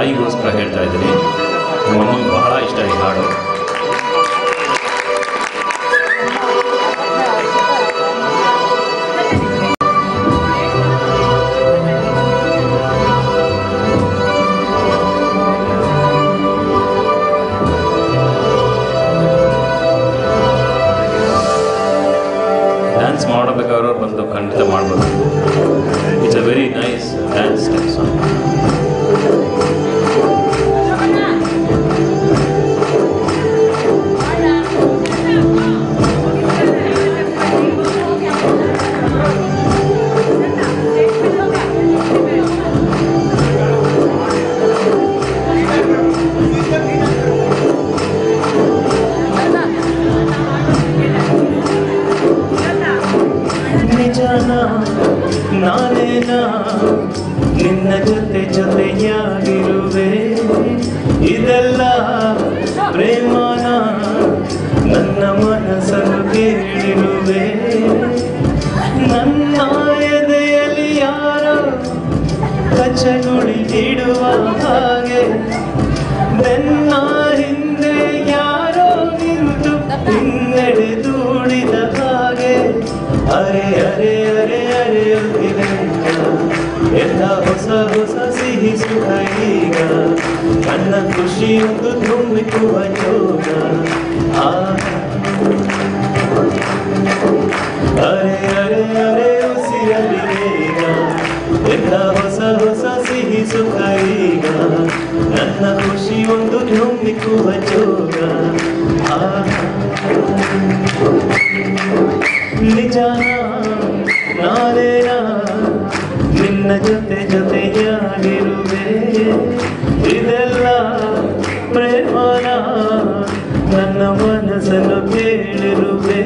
ತಾಯಿಗೋಸ್ಕರ ಹೇಳ್ತಾ ಇದ್ದೀನಿ ನಮ್ಮ ಅಮ್ಮಂಗೆ ಬಹಳ ಇಷ್ಟ ಈ ಹಾಡು ಡ್ಯಾನ್ಸ್ ಮಾಡಬೇಕಾದ್ರೆ ಬಂದು ಖಂಡಿತ ಮಾಡ್ಬೋದು it's a very nice dance song ನಿಜನ ನಾನೇನ ನಿನ್ನ ಜೊತೆ ಜೊತೆಯಾಗಿರುವೆ ಇದೆಲ್ಲ ಪ್ರೇಮನ ನನ್ನ ಮನಸ್ಸನ್ನು ಕೇಳಿರುವೆ ನನ್ನ ಎದೆಯಲ್ಲಿ ಯಾರೋ ಕಚ್ಚಗುಳಿ ಇಡುವ ಹಾಗೆ ಬೆನ್ನ ಹಿಂದೆ ಯಾರೋ ನಿಂತು ಹಿನ್ನಡೆ ದೂಡಿದ ಹಾಗೆ ಅರೆ ಅರೆ ಅರೆ ಅರೆಯುತ್ತಿದೆ ಎಲ್ಲ ಹೊಸ ಹೊಸ ಸಿಹಿ ಸುಖ ಈಗ ನನ್ನ ಖುಷಿಯೊಂದು ತುಂಬಿಸುವ ಯೋಗ ಆ ಅರೆ ಅರೆ ಅರೆ ಉಸಿರಲಿ ಬೇಗ ಎಲ್ಲ ಹೊಸ ಹೊಸ ಸಿಹಿ ಸುಖ ಈಗ ನನ್ನ ಖುಷಿ ಒಂದು ತುಂಬಿಸುವ ಜೋಗ ಆ ನಿಜಾನ ನಾನೇನ ನಿನ್ನ ಜೊತೆ ಜೊತೆಯಾಗಿರುವೆ ಇದೆಲ್ಲ ಪ್ರೇಮನ ನನ್ನ ಮನಸ್ಸನ್ನು ಕೇಳಿರುವೆ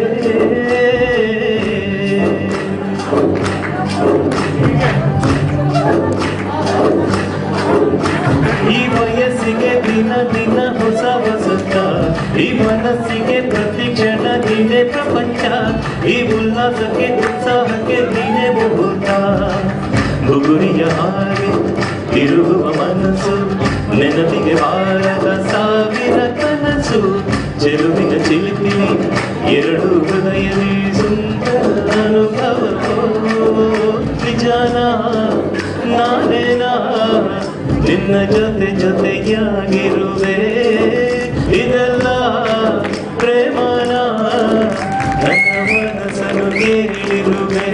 ಈ ವಯಸ್ಸಿಗೆ ದಿನ ದಿನ ಹೊಸ ವಸಂತ ಈ ಮನಸ್ಸಿಗೆ ಪ್ರತಿ ಕ್ಷಣ ನೀನೆ ಪ್ರಪಂಚ ಈ ಉಲ್ಲಾಸಕ್ಕೆ ಉತ್ಸಾಹಕ್ಕೆ ನೀನೆ ಮುಹೂರ್ತ ಬುಗುರಿಯ ಹಾಗೆ ತಿರುಗುವ ಮನಸ್ಸು ನೆನಪಿಗೆ ಬಾರದ ಸಾವಿರ ಕನಸು ಚೆಲುವಿನ ಚಿಲಿಪಿಲಿ ಎರಡು ಹೃದಯದಿ ಸುಂದರ ಅನುಭವವೋ ನಿಜಾನ ನಾನೇನಾ ನಿನ್ನ ಜೊತೆ ಜೊತೆಯಾಗಿರುವೆ ಇದೆಲ್ಲ ಪ್ರೇಮನ ನನ್ನ ಮನಸ್ಸನ್ನು ಕೇಳಿರುವೆ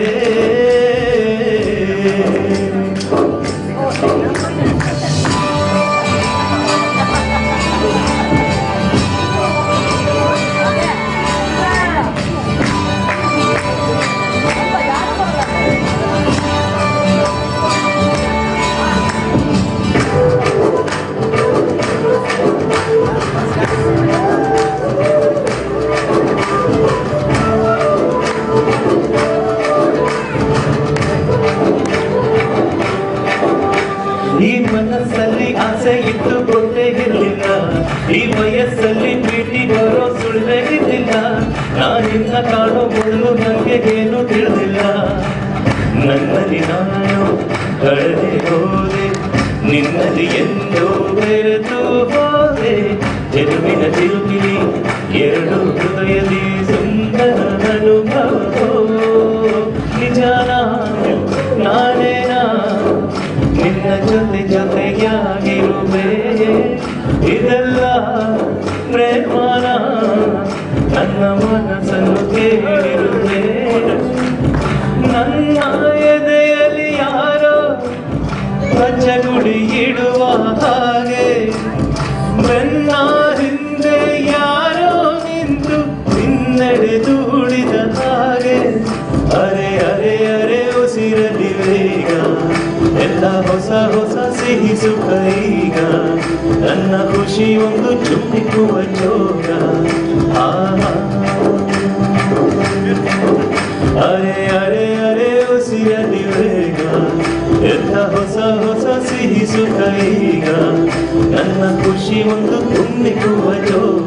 ಈ ಮನಸ್ಸಲ್ಲಿ ಆಸೆ ಇಟ್ಟುಕೊಂಡೇ ಇರಲಿಲ್ಲ ಈ ವಯಸ್ಸಲ್ಲಿ ಪ್ರೀತಿ ಬರೋ ಸುಳ್ಳೆ ಇದ್ದಿಲ್ಲ ನಾನಿನ್ನ ಕಾಣೋ ಮೊದಲು ನನಗೆ ಏನು ತಿಳಿದಿಲ್ಲ ನನ್ನಲ್ಲಿ ನಾನು ಕಳೆದೆ ಹೋದೆ ನಿನ್ನಲ್ಲಿ ಎಂದೋ ಬೆರೆತು ಹೋದೆ ಚೆಲುವಿನ ತಿರುಗಿಲಿ ಎರಡು ಹೃದಯದಿ ಸುಂದರ ಅನುಭವ ನಿಜಾನ ನಾನೇನಾ ನಿನ್ನ ಜೊತೆ ಜೊತೆಯಾಗಿರುವೆ ಇದೆಲ್ಲ ಪ್ರೇಮನ ನನ್ನ ಮನಸ್ಸನ್ನು ಕೇಳಿರುವೆ ನನ್ನ ಎದೆಯಲ್ಲಿ ಯಾರೋ ಕಚ್ಚಗುಡಿ ಇಡುವ ಹಾಗೆ ಬೆನ್ನ ಹಿಂದೆ ಯಾರೋ ನಿಂತು ಹಿನ್ನಡೆ ದೂಡಿದ ಹಾಗೆ ಅರೆ ಅರೆ ಅರೆ ಉಸಿರಲಿ ಬೇಗ ಎಲ್ಲ ಹೊಸ ಹೊಸ ಸಿಹಿ ಸುಖ ಈಗ ನನ್ನ ಖುಷಿ ಒಂದು ಚುಮ್ಮಿಕುವ ಜೋಗ ಆಹಾ ಅರೆ ಅರೆ ಅರೆ ಉಸಿರಲಿ ಬೇಗ ಎಲ್ಲ ಹೊಸ ಹೊಸ ಸಿಹಿ ಸುಖ ಈಗ ನನ್ನ ಖುಷಿ ಒಂದು ತುಂಬಿಸುವ ಜೋಗ